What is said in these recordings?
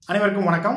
அனைவருக்கும் வணக்கம்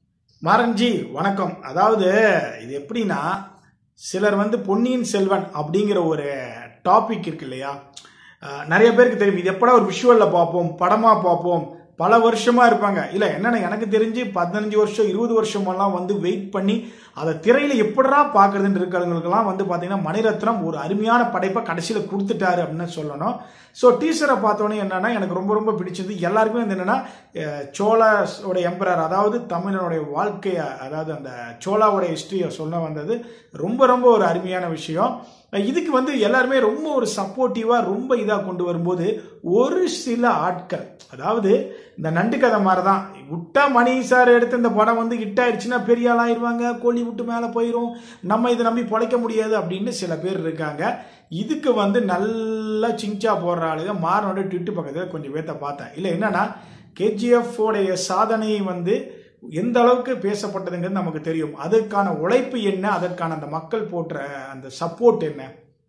மாரன்ஜி வணக்கம் அதாவது இது எப்படின்னா சிலர் வந்து பொன்னியின் செல்வன் அப்படிங்கிற ஒரு டாபிக் இருக்கு இல்லையா அஹ், நிறைய பேருக்கு தெரியும் இது எப்படா ஒரு விஷுவலில் பார்ப்போம் படமாக பார்ப்போம் பல வருஷமா இருப்பாங்க இல்ல என்னன்னா எனக்கு தெரிஞ்சு பதினஞ்சு வருஷம் இருபது வருஷமெல்லாம் வந்து வெயிட் பண்ணி அதை திரையில எப்படிடா பாக்குறதுன்னு இருக்கிறவங்களுக்கெல்லாம் வந்து பாத்தீங்கன்னா மணிரத்னம் ஒரு அருமையான படைப்பை கடைசியில கொடுத்துட்டாரு அப்படின்னு சொல்லணும் ஸோ டீசரை பார்த்தோன்னே என்னன்னா எனக்கு ரொம்ப ரொம்ப பிடிச்சது எல்லாருக்குமே வந்து என்னன்னா அஹ், சோழோட எம்பரர் அதாவது தமிழனுடைய வாழ்க்கையை அதாவது அந்த சோழாவோட ஹிஸ்டரியை சொல்ல வந்தது ரொம்ப ரொம்ப ஒரு அருமையான விஷயம் இதுக்கு வந்து எல்லாருமே ரொம்ப ஒரு சப்போர்ட்டிவாக ரொம்ப இதாக கொண்டு வரும்போது ஒரு சில ஆட்கள் அதாவது இந்த நண்டு கதை மாதிரி தான் விட்டா மணி சார் எடுத்து இந்த படம் வந்து ஹிட் ஆயிடுச்சுன்னா பெரிய ஆள் ஆயிடுவாங்க கோழி விட்டு மேலே போயிடும் நம்ம இதை நம்பி பொழைக்க முடியாது அப்படின்னு சில பேர் இருக்காங்க இதுக்கு வந்து நல்லா சிங்சா போடுற ஆளுங்க மாறனோட ட்விட்டு பக்கத்தில் கொஞ்சம் பேர்த்த பார்த்தேன் இல்லை என்னன்னா கேஜிஎஃப் உடைய சாதனை வந்து எந்த அளவுக்கு பேசப்பட்டதுங்கிறது நமக்கு தெரியும் அதற்கான உழைப்பு என்ன அதற்கான அந்த மக்கள் போற்ற அந்த சப்போர்ட் என்ன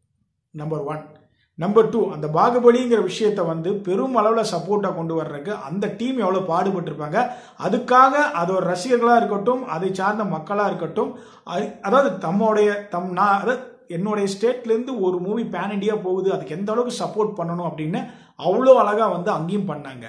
நம்பர் ஒன் நம்பர் டூ அந்த பாகுபலிங்கிற விஷயத்தை வந்து பெரும் அளவில் சப்போர்ட்டாக கொண்டு வர்றதுக்கு அந்த டீம் எவ்வளோ பாடுபட்டிருப்பாங்க அதுக்காக அது ஒரு ரசிகர்களாக இருக்கட்டும் அதை சார்ந்த மக்களாக இருக்கட்டும் அது- அதாவது தம்முடைய தம் நான் அதாவது என்னுடைய ஸ்டேட்லேருந்து ஒரு மூவி பேன் இண்டியா போகுது அதுக்கு எந்த அளவுக்கு சப்போர்ட் பண்ணணும் அப்படின்னு அவ்வளோ அழகாக வந்து அங்கேயும் பண்ணாங்க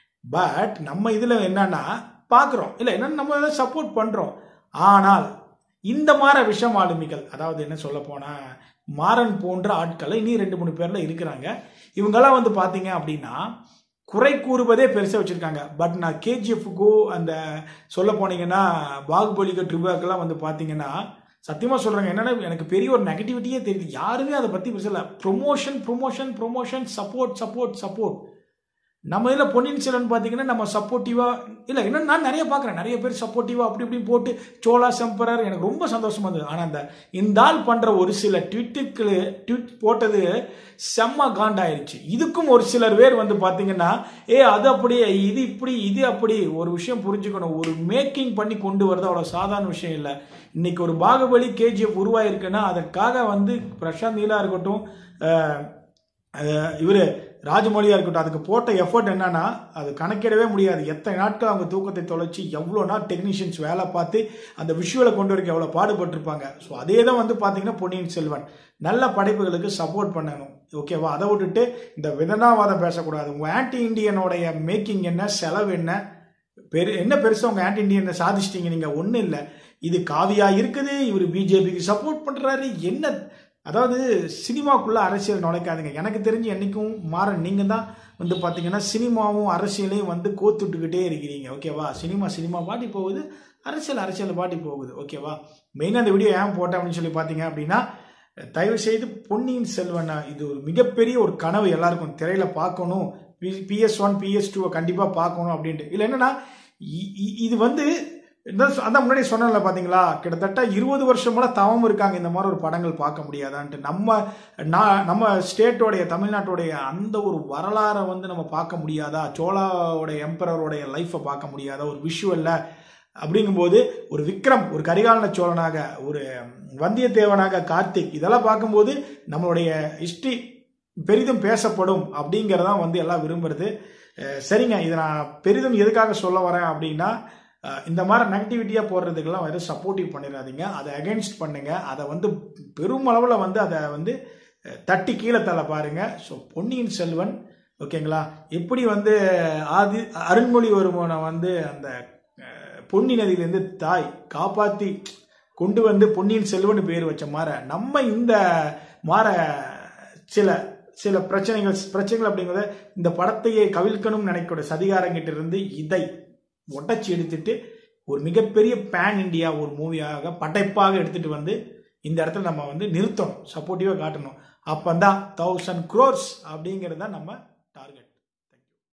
பட் நம்ம இதில் என்னன்னா பார்க்குறோம் இல்லை என்னன்னு நம்ம சப்போர்ட் பண்ணுறோம் ஆனால் இந்த மாதிரி விஷம் ஆளுமிகள் அதாவது என்ன சொல்ல போனா மாறன் போன்ற ஆட்களை இனி ரெண்டு மூணு பேர்ல இருக்கிறாங்க இவங்கெல்லாம் வந்து பாத்தீங்க அப்படின்னா குறை கூறுவதே பெருசாக வச்சுருக்காங்க பட் நான் கேஜிஎஃப்க்கோ அந்த சொல்ல போனீங்கன்னா பாகுபலிக்கு ட்ரிபாக்கெல்லாம் வந்து பார்த்தீங்கன்னா சத்தியமாக சொல்கிறாங்க என்னன்னா எனக்கு பெரிய ஒரு நெகட்டிவிட்டியே தெரியுது யாருமே அதை பற்றி பேசல promotion promotion promotion support support support நம்ம இதில் பொன்னியின் செல்வன் பார்த்தீங்கன்னா நம்ம சப்போர்ட்டிவாக இல்லை இன்னும் நான் நிறைய பார்க்குறேன் நிறைய பேர் சப்போர்ட்டிவாக அப்படி இப்படி போட்டு சோழா செம்பரர் எனக்கு ரொம்ப சந்தோஷமா இருந்தது ஆனால் அந்த இந்த ஆள் பண்ணுற ஒரு சில ட்விட்டுக்கு ட்விட் போட்டது செம்ம காண்டாயிருச்சு இதுக்கும் ஒரு சிலர் பேர் வந்து பார்த்தீங்கன்னா ஏ அது அப்படி இது இப்படி இது அப்படி ஒரு விஷயம் புரிஞ்சுக்கணும் ஒரு மேக்கிங் பண்ணி கொண்டு வரது அவ்வளோ சாதாரண விஷயம் இல்லை இன்னைக்கு ஒரு பாகுபலி கேஜிஎஃப் உருவாயிருக்குன்னா அதற்காக வந்து பிரசாந்த் நீலா இருக்கட்டும் அஹ், இவர் ராஜமௌலியா இருக்கட்டும் அதுக்கு போட்ட எஃபர்ட் என்னன்னா அது கணக்கிடவே முடியாது எத்தனை நாட்கள் அவங்க தூக்கத்தை தொலைச்சி எவ்வளோ நாள் டெக்னீஷியன்ஸ் வேலை பார்த்து அந்த விஷுவலை கொண்டு வரைக்கும் எவ்வளோ பாடுபட்டிருப்பாங்க ஸோ அதே தான் வந்து பார்த்தீங்கன்னா பொன்னியின் செல்வன் நல்ல படைப்புகளுக்கு சப்போர்ட் பண்ணணும் ஓகேவா அதை விட்டுட்டு இந்த விதனாவாதம் பேசக்கூடாது உங்கள் ஆன்டி இண்டியனோடைய மேக்கிங் என்ன செலவு என்ன பெரு என்ன பெருசாக உங்கள் ஆன்டி இண்டியனை சாதிச்சிட்டீங்க நீங்கள் ஒன்றும் இல்லை இது காவியா இருக்குது இவர் பிஜேபிக்கு சப்போர்ட் பண்ணுறாரு என்ன அதாவது சினிமாக்குள்ள அரசியல் நுழைக்காதுங்க எனக்கு தெரிஞ்சு என்னைக்கும் மாற நீங்க தான் வந்து பாத்தீங்கன்னா சினிமாவும் அரசியலையும் வந்து கோத்துட்டுக்கிட்டே இருக்கிறீங்க ஓகேவா சினிமா சினிமா பாட்டி போகுது அரசியல் அரசியல் பாட்டி போகுது ஓகேவா மெயினாக அந்த வீடியோ ஏன் போட்டேன் அப்படின்னு சொல்லி பார்த்தீங்க அப்படின்னா தயவு செய்து பொன்னியின் செல்வனா இது ஒரு மிகப்பெரிய ஒரு கனவு எல்லாருக்கும் திரையில பார்க்கணும் பிஎஸ் ஒன் பிஎஸ் டூவை கண்டிப்பாக பார்க்கணும் அப்படின்ட்டு இல்லை என்னன்னா இ- இ- இது வந்து இந்த அதான் முன்னாடி சொன்னல பாத்தீங்களா கிட்டத்தட்ட இருபது வருஷமெல்லாம் தவம் இருக்காங்க இந்த மாதிரி ஒரு படங்கள் பார்க்க முடியாதான்ட்டு நம்ம நான் நம்ம ஸ்டேட்டோடைய தமிழ்நாட்டுடைய அந்த ஒரு வரலாறை வந்து நம்ம பார்க்க முடியாதா சோழாவுடைய எம்பரருடைய லைஃப்பை பார்க்க முடியாதா ஒரு விஷுவல்ல அப்படிங்கும்போது ஒரு விக்ரம் ஒரு கரிகாலன சோழனாக ஒரு வந்தியத்தேவனாக கார்த்திக் இதெல்லாம் பார்க்கும்போது நம்மளுடைய ஹிஸ்டரி பெரிதும் பேசப்படும் அப்படிங்கிறதான் வந்து எல்லாம் விரும்புறது அஹ் சரிங்க இதை நான் பெரிதும் எதுக்காக சொல்ல வரேன் அப்படின்னா அஹ் இந்த மாதிரி நெகட்டிவிட்டியாக போடுறதுக்கெல்லாம் வெறும் சப்போர்ட்டிவ் பண்ணிடாதீங்க அதை அகென்ஸ்ட் பண்ணுங்க அதை வந்து பெரும் அளவில் வந்து அதை வந்து அஹ், தட்டி கீழே தள்ள பாருங்க ஸோ பொன்னியின் செல்வன் ஓகேங்களா எப்படி வந்து ஆதி அருண்மொழிவர்மனை வந்து அந்த அஹ், பொன்னி நதியிலேருந்து தாய் காப்பாற்றி கொண்டு வந்து பொன்னியின் செல்வன் பேர் வச்ச மாற நம்ம இந்த மாற சில சில பிரச்சனைகள் பிரச்சனைகள் அப்படிங்கிறத இந்த படத்தையே கவிழ்க்கணும்னு நினைக்கக்கூடிய சதிகாரங்கிட்ட இருந்து இதை உடைச்சி எடுத்துட்டு ஒரு மிகப்பெரிய பேன் இந்தியா ஒரு மூவியாக படைப்பாக எடுத்துட்டு வந்து இந்த இடத்துல நம்ம வந்து நிறுத்தணும் சப்போர்ட்டிவாக காட்டணும் அப்பந்தான் தௌசண்ட் க்ரோர்ஸ் அப்படிங்கிறத நம்ம